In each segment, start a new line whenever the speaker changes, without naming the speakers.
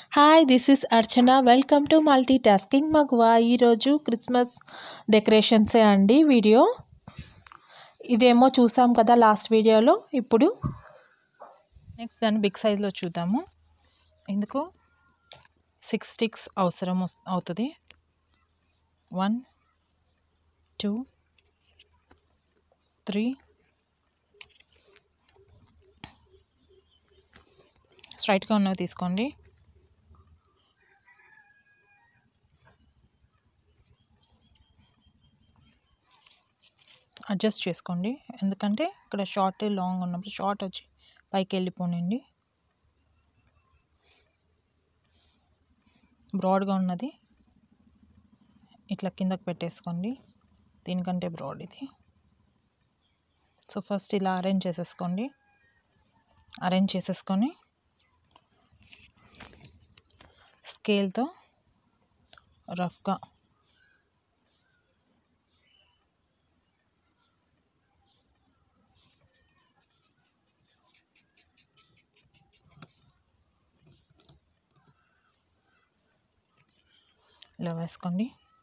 hi this is Archana welcome to multi tasking మగువా ఈరోజు Christmas డెకరేషన్సే అండి వీడియో ఇదేమో చూసాం కదా లాస్ట్ వీడియోలో ఇప్పుడు
నెక్స్ట్ దాన్ని బిగ్ సైజ్లో చూద్దాము ఎందుకు సిక్స్ స్టిక్స్ అవసరం వస్- అవుతుంది వన్ టూ త్రీ స్ట్రైట్గా ఉన్నవి తీసుకోండి అడ్జస్ట్ చేసుకోండి ఎందుకంటే ఇక్కడ షార్ట్ లాంగ్ ఉన్నప్పుడు షార్ట్ వచ్చి పైకి వెళ్ళిపోనండి బ్రాడ్గా ఉన్నది ఇట్లా కిందకి పెట్టేసుకోండి దీనికంటే బ్రాడ్ ఇది సో ఫస్ట్ ఇలా అరేంజ్ చేసేసుకోండి అరేంజ్ చేసేసుకొని స్కేల్తో రఫ్గా ఇలా వేసుకోండి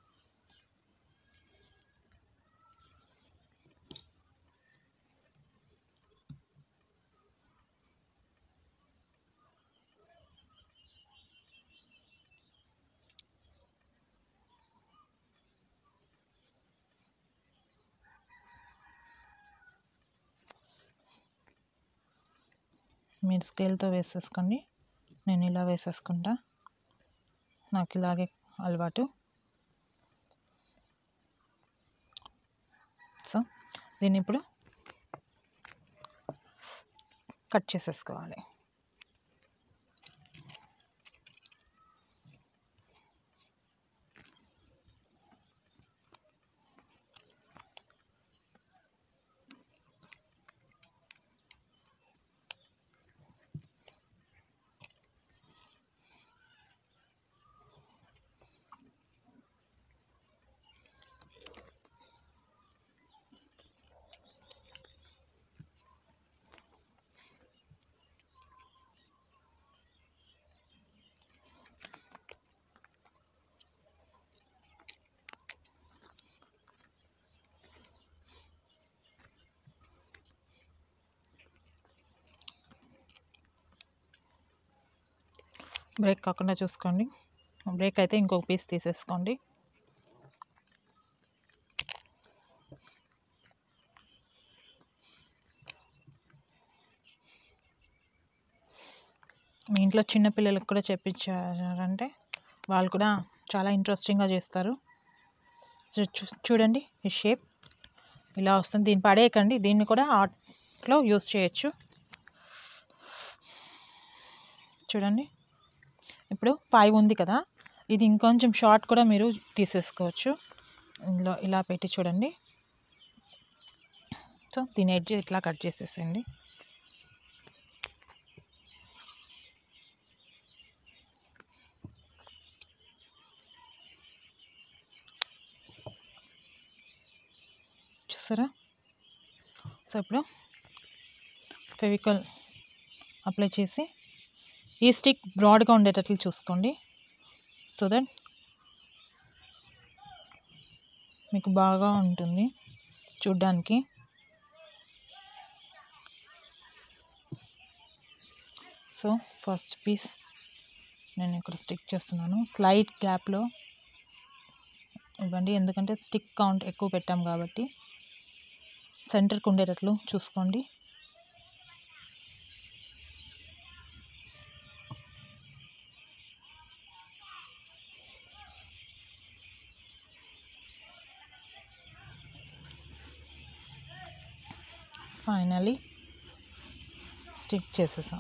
మీరు స్కేల్తో వేసేసుకోండి నేను ఇలా వేసేసుకుంటా నాకు ఇలాగే అలవాటు సో దీన్ని ఇప్పుడు కట్ చేసేసుకోవాలి బ్రేక్ కాకుండా చూసుకోండి బ్రేక్ అయితే ఇంకొక పీస్ తీసేసుకోండి మీ ఇంట్లో చిన్న పిల్లలకు కూడా చెప్పించారంటే వాళ్ళు కూడా చాలా ఇంట్రెస్టింగ్గా చేస్తారు చూ- చూ- చూడండి ఈ షేప్ ఇలా వస్తుంది దీన్ని పడేయకండి దీన్ని కూడా ఆర్ట్లో యూస్ చేయొచ్చు చూడండి ఇప్పుడు ఫైవ్ ఉంది కదా ఇది ఇంకొంచెం షార్ట్ కూడా మీరు తీసేసుకోవచ్చు ఇందులో ఇలా పెట్టి చూడండి సో దీని ఎడ్జ్ ఇట్లా కట్ చేసేసేయండి చూసారా సో ఇప్పుడు ఫెవికల్ అప్లై చేసి ఈ స్టిక్ బ్రాడ్గా ఉండేటట్లు చూసుకోండి సో దట్ మీకు బాగా ఉంటుంది చూడ్డానికి సో ఫస్ట్ పీస్ నేను ఇక్కడ స్టిక్ చేస్తున్నాను స్లైట్ గ్యాప్లో ఇవ్వండి ఎందుకంటే స్టిక్ కౌంట్ ఎక్కువ పెట్టాం కాబట్టి సెంటర్కి ఉండేటట్లు చూసుకోండి ఫైనలీ స్టిక్ చేసేసాం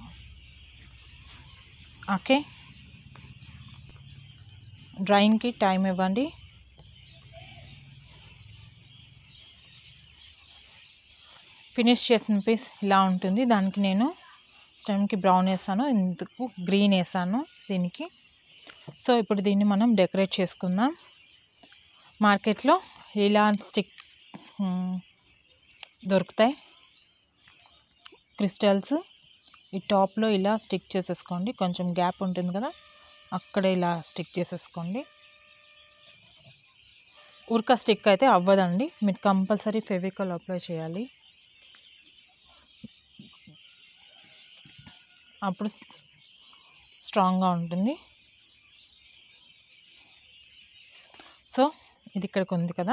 ఓకే డ్రాయింగ్కి టైం ఇవ్వండి ఫినిష్ చేసిన పీస్ ఇలా ఉంటుంది దానికి నేను స్టెమ్కి బ్రౌన్ వేసాను ఇందుకు గ్రీన్ వేసాను దీనికి సో ఇప్పుడు దీన్ని మనం డెకరేట్ చేసుకుందాం మార్కెట్లో ఇలా స్టిక్ దొరుకుతాయి క్రిస్టల్స్ ఈ టాప్లో ఇలా స్టిక్ చేసేసుకోండి కొంచెం గ్యాప్ ఉంటుంది కదా అక్కడే ఇలా స్టిక్ చేసేసుకోండి ఉరక స్టిక్ అయితే అవ్వదండి మీరు కంపల్సరీ ఫెవికాల్ అప్లై చేయాలి అప్పుడు స్ట్రాంగ్గా ఉంటుంది సో ఇది ఇక్కడికి ఉంది కదా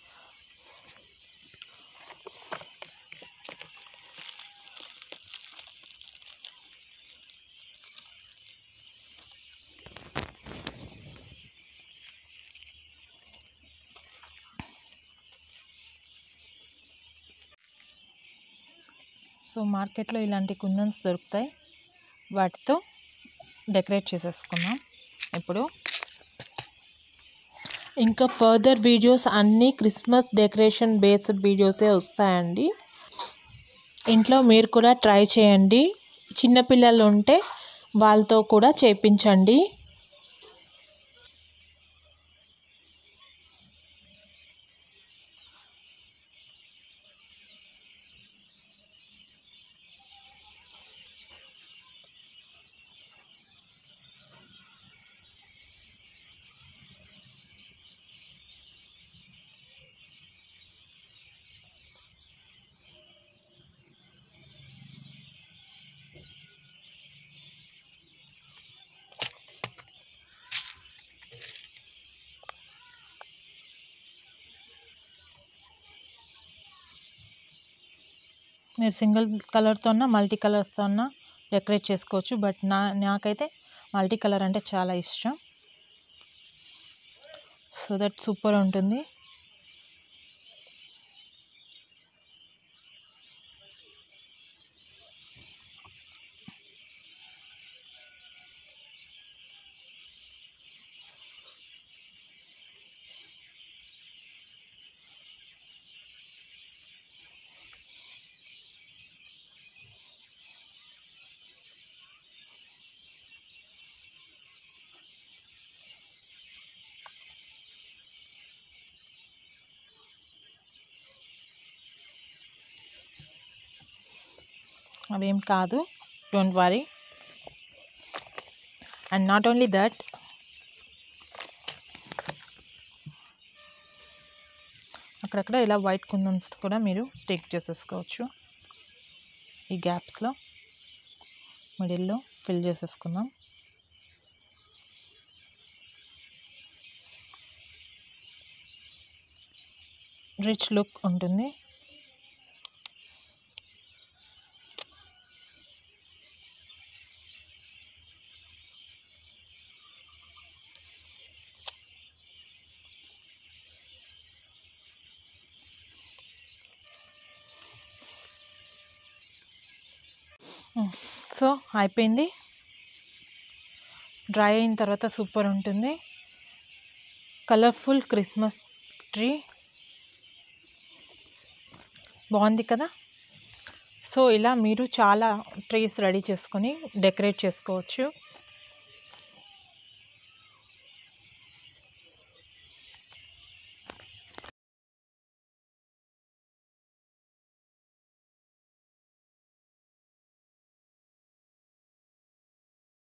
సో మార్కెట్లో ఇలాంటి కుందన్స్ దొరుకుతాయి వాటితో డెకరేట్ చేసేసుకున్నాం ఇప్పుడు
ఇంకా ఫర్దర్ వీడియోస్ అన్నీ క్రిస్మస్ డెకరేషన్ బేస్డ్ వీడియోసే వస్తాయండి ఇంట్లో మీరు కూడా ట్రై చేయండి చిన్నపిల్లలు ఉంటే వాళ్ళతో కూడా చేపించండి
మీరు సింగిల్ కలర్తో ఉన్న మల్టీ కలర్స్తో ఉన్న డెకరేట్ చేసుకోవచ్చు బట్ నా నాకైతే మల్టీ కలర్ అంటే చాలా ఇష్టం సో దట్ సూపర్ ఉంటుంది అవేం కాదు don't worry and not only that అక్కడక్కడ ఇలా వైట్ కుందన్స్ కూడా మీరు స్టిక్ చేసేసుకోవచ్చు ఈ గ్యాప్స్లో మిడిల్లో ఫిల్ చేసేసుకుందాం రిచ్ లుక్ ఉంటుంది సో అయిపోయింది డ్రై అయిన తర్వాత సూపర్ ఉంటుంది కలర్ఫుల్ క్రిస్మస్ ట్రీ బాగుంది కదా సో ఇలా మీరు చాలా ట్రీస్ రెడీ చేసుకొని డెకరేట్ చేసుకోవచ్చు